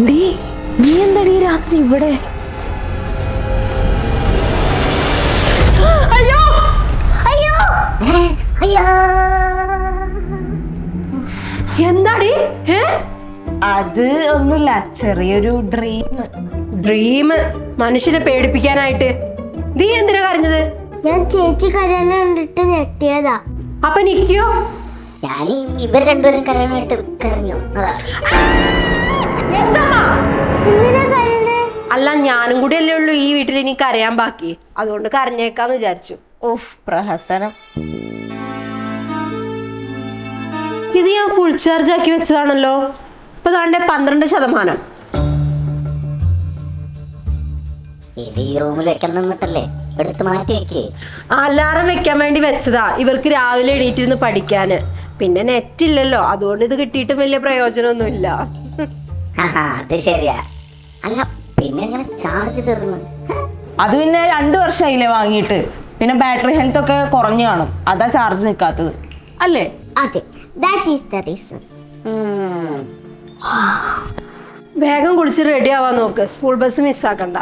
D നീ എന്താടി ഈ രാത്രി ഇവിടെ അയ്യോ അയ്യോ അയ്യോ എന്താടി ഏ അത് ഒന്നുമില്ല ചെറിയൊരു ഡ്രീം ഡ്രീം മനുഷ്യനെ പേടിപ്പിക്കാനായിട്ട് നീ എന്തിനാ കരഞ്ഞത് ഞാൻ ചേച്ചി കല്യാണം കണ്ടിട്ട് ഞെട്ടിയതാ അപ്പൊ നിക്കോ ഞാൻ ഇവർ രണ്ടുപേരും കല്യാണമായിട്ട് കരഞ്ഞു അതാ എന്തിനാ കരയണേ അല്ല ഞാനും കൂടി അല്ലേ ഉള്ളൂ ഈ വീട്ടിൽ ഇനി കരയാൻ ബാക്കി അതുകൊണ്ട് കരഞ്ഞേക്കാന്ന് വിചാരിച്ചു ഓഫ് പ്രഹസനം ഇത് ഞാൻ ഫുൾ ചാർജ് ആക്കി വെച്ചതാണല്ലോ ഇപ്പൊ താണ്ടെ പന്ത്രണ്ട് ശതമാനം ഇത് ഈ റൂമിൽ വെക്കാൻ നിന്നിട്ടല്ലേ എടുത്ത് മാറ്റി വെക്കേ അലാറം വെക്കാൻ വേണ്ടി വെച്ചതാ ഇവർക്ക് രാവിലെ എണീറ്റിരുന്ന് പഠിക്കാന് പിന്നെ നെറ്റ് ഇല്ലല്ലോ അതുകൊണ്ട് ഇത് കിട്ടിയിട്ടും വലിയ പ്രയോജനമൊന്നുമില്ല അത് ശരിയാ അല്ല പിന്നെ എങ്ങനെ ചാർജ് തീർന്നു അത് പിന്നെ രണ്ട് വർഷമായില്ലേ വാങ്ങിയിട്ട് പിന്നെ ബാറ്ററി ഹെൽത്ത് ഒക്കെ കുറഞ്ഞു കാണും അതാ ചാർജ് നിൽക്കാത്തത് അല്ലേ അതെ ദാറ്റ് ഈസ് ദ റീസൺ വേഗം കുളിച്ച് റെഡി ആവാൻ നോക്ക് സ്കൂൾ ബസ് മിസ്സാക്കണ്ട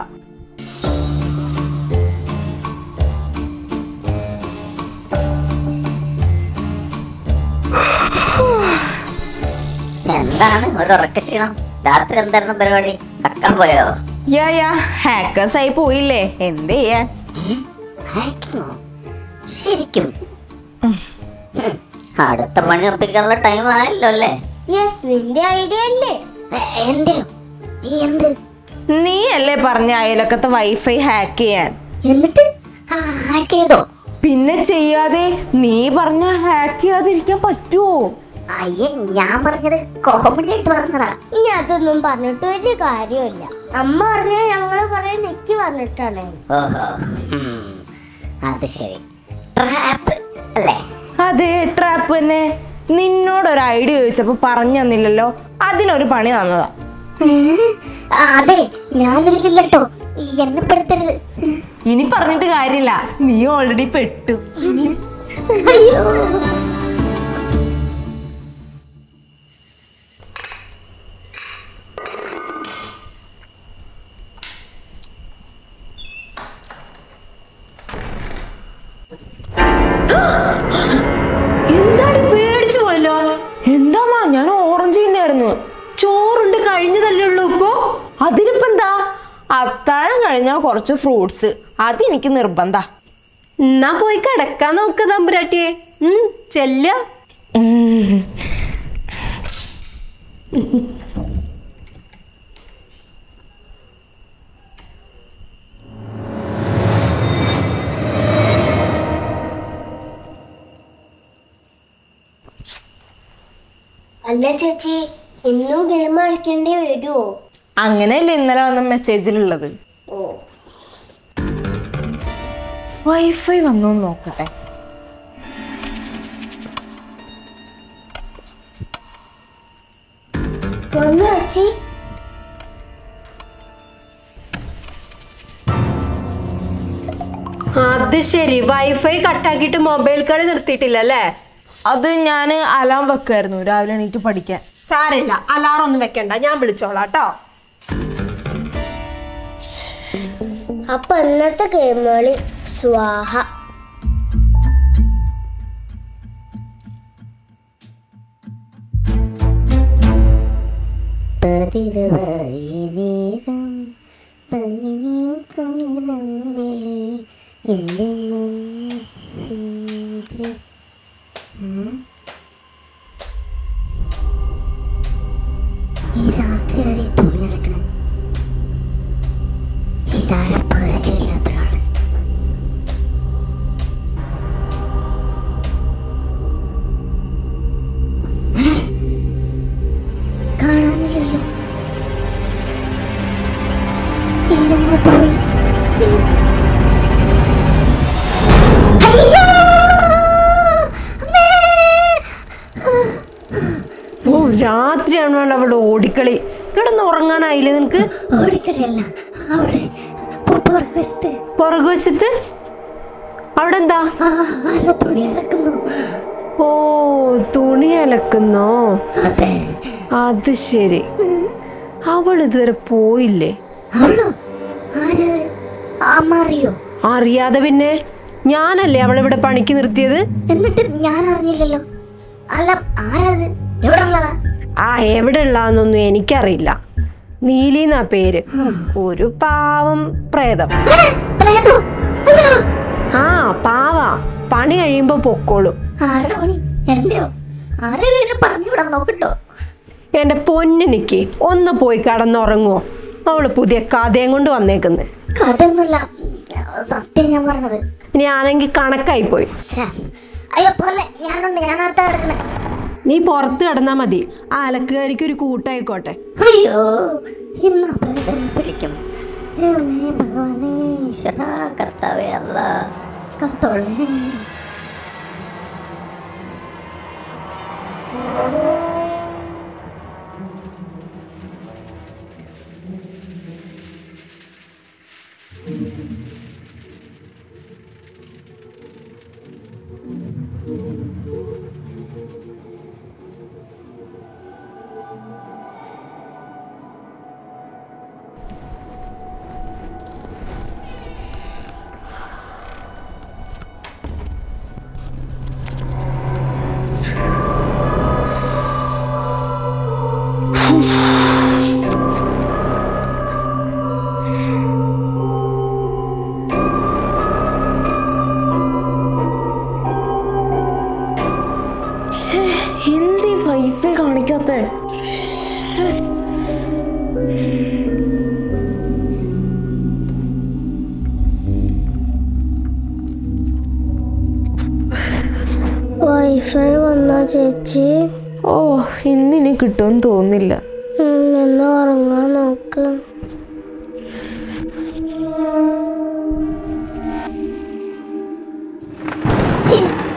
എന്താണ് ഒരു ഉറക്കക്ഷീണം രാത്രി എന്തായിരുന്നു പരിപാടി കക്കാൻ പോയോ യാ യാ ഹാക്കേഴ്സ് ആയി പോയില്ലേ എന്ത് ചെയ്യാൻ ഹാക്കിങ്ങോ ശരിക്കും ഉം. അടുത്ത പണി ഒപ്പിക്കാനുള്ള ടൈം ആയല്ലോ അല്ലേ യെസ് നിന്റെ ഐഡിയ അല്ലേ എ- എന്റെ എന്ത് നീ അല്ലേ പറഞ്ഞ അയലക്കത്തെ വൈഫൈ ഹാക്ക് ചെയ്യാൻ എന്നിട്ട് ഹാക്ക് ചെയ്തോ പിന്നെ ചെയ്യാതെ നീ പറഞ്ഞ ഹാക്ക് ചെയ്യാതിരിക്കാൻ പറ്റുമോ അയ്യേ ഞാൻ പറഞ്ഞത് കോമഡി ആയിട്ട് പറഞ്ഞതാ ഇനി അതൊന്നും പറഞ്ഞിട്ട് ഒരു കാര്യമില്ല അമ്മ പറഞ്ഞ ഞങ്ങള് കൊറേ നെക്കി പറഞ്ഞിട്ടാണ് ഓഹോ ഉം. അത് ശരി ട്രാപ്പ് അല്ലേ അതെ ട്രാപ്പ് തന്നെ നിന്നോട് ഒരു ഐഡിയ ചോദിച്ചപ്പോ പറഞ്ഞു തന്നില്ലല്ലോ അതിനൊരു പണി തന്നതാ ആ, അതെ ഞാനിതില്ല കേട്ടോ എന്നെ പെടുത്തരുത് ഇനി പറഞ്ഞിട്ട് കാര്യമില്ല നീ ഓൾറെഡി പെട്ടു അയ്യോ എന്താണ് പേടിച്ചു പോയല്ലോ എന്താമാ ഞാൻ ഓറഞ്ച് തന്നെയായിരുന്നു ചോറുണ്ട് കഴിഞ്ഞതല്ലേ ഉള്ളൂ ഇപ്പോ അതിനിപ്പോ എന്താ അത്താഴം കഴിഞ്ഞാൽ കുറച്ച് ഫ്രൂട്ട്സ് അതെനിക്ക് നിർബന്ധ എന്നാ പോയി കിടക്കാൻ നോക്ക തമ്പുരാട്ടിയെ ഉം ചെല്ല അല്ല ചേച്ചി ഇന്നും ഗെയിം കളിക്കേണ്ടി വരുമോ അങ്ങനെയല്ലേ ഇന്നലെ വന്ന മെസ്സേജിലുള്ളത് വൈഫൈ വന്നു നോക്കട്ടെ വന്നു ചേച്ചി അത് ശരി വൈഫൈ കട്ടാക്കിയിട്ട് മൊബൈൽ കളി നിർത്തിയിട്ടില്ല അല്ലേ അത് ഞാൻ അലാം വെക്കായിരുന്നു രാവിലെ എണീറ്റ് പഠിക്കാൻ സാരമില്ല അലാറം ഒന്നും വെക്കണ്ട ഞാൻ വിളിച്ചോളാം കേട്ടോ അപ്പൊ ഇന്നത്തെ ഗെയിം കളി സ്വാഹ പതിരവായി നേരം പനിനീക്കുമിളമ്പിളി എൻ്റെ മനസ്സിൻ്റെ ഈ രാത്രി ആരെ തുണി അലക്കണം ഇതാരെ പരിചയമില്ലാത്ത ഒരാള് കാണാനില്ലല്ലോ ഇതെങ്ങോട്ട് പോയി ഓ രാത്രിയാണ് അവളുടെ ഓടിക്കളി കിടന്ന് ഉറങ്ങാനായില്ലേ നിനക്ക് ഓടിക്കളിയല്ല അവിടെ പുറകുവശത്ത് പുറകുവശത്ത് അവിടെ എന്താ ആരോ തുണി അലക്കുന്നു ഓ തുണി അലക്കുന്നോ അതെ അത് ശരി അവൾ ഇതുവരെ പോയില്ലേ അവളോ ആരത് അമ്മ അറിയോ അറിയാതെ പിന്നെ ഞാനല്ലേ അവളിവിടെ പണിക്ക് നിർത്തിയത് എന്നിട്ട് ഞാൻ അറിഞ്ഞില്ലല്ലോ അല്ല ആരത് എവിടെ ഉള്ളതാ ആ എവിടെ ഉള്ളതെന്നൊന്നും എനിക്കറിയില്ല നീലി എന്നാ പേര് ഒരു പാവം പ്രേതം പ്രേതോ? അയ്യോ! ആ പാവാ പണി കഴിയുമ്പോ പൊക്കോളും ആരുടെ പണി എന്റെയോ ആരെങ്കിലും പറഞ്ഞുവിടാൻ നോക്കട്ടോ എന്റെ പൊന്നിനിക്ക് ഒന്ന് പോയി കടന്നുറങ്ങുവോ അവള് പുതിയ കഥയും കൊണ്ട് വന്നേക്കുന്നെ കഥയൊന്നുമില്ല സത്യം ഞാൻ പറഞ്ഞത് ഇനി ആണെങ്കിൽ കണക്കായി പോയി ശ്ശേ. അയ്യോ പോലെ ഞാനുണ്ട് ഞാൻ അടുത്ത കിടക്കണേ നീ പുറത്ത് കിടന്നാ മതി ആ അലക്കുകാരിക്ക് ഒരു കൂട്ടായിക്കോട്ടെ അയ്യോ ഇന്ന് അവരെ പിടിക്കും ദൈവമേ ഭഗവാനേ ഈശ്വര കർത്താവേ അല്ല കത്തോളേ എന്തി വൈഫൈ കാണിക്കാത്ത വൈഫൈ വന്നാ ചേച്ചി ഓ ഇന്നിനി കിട്ടുമെന്ന് തോന്നുന്നില്ല ഉം, എന്നാ ഉറങ്ങാൻ നോക്ക് അയ്യോ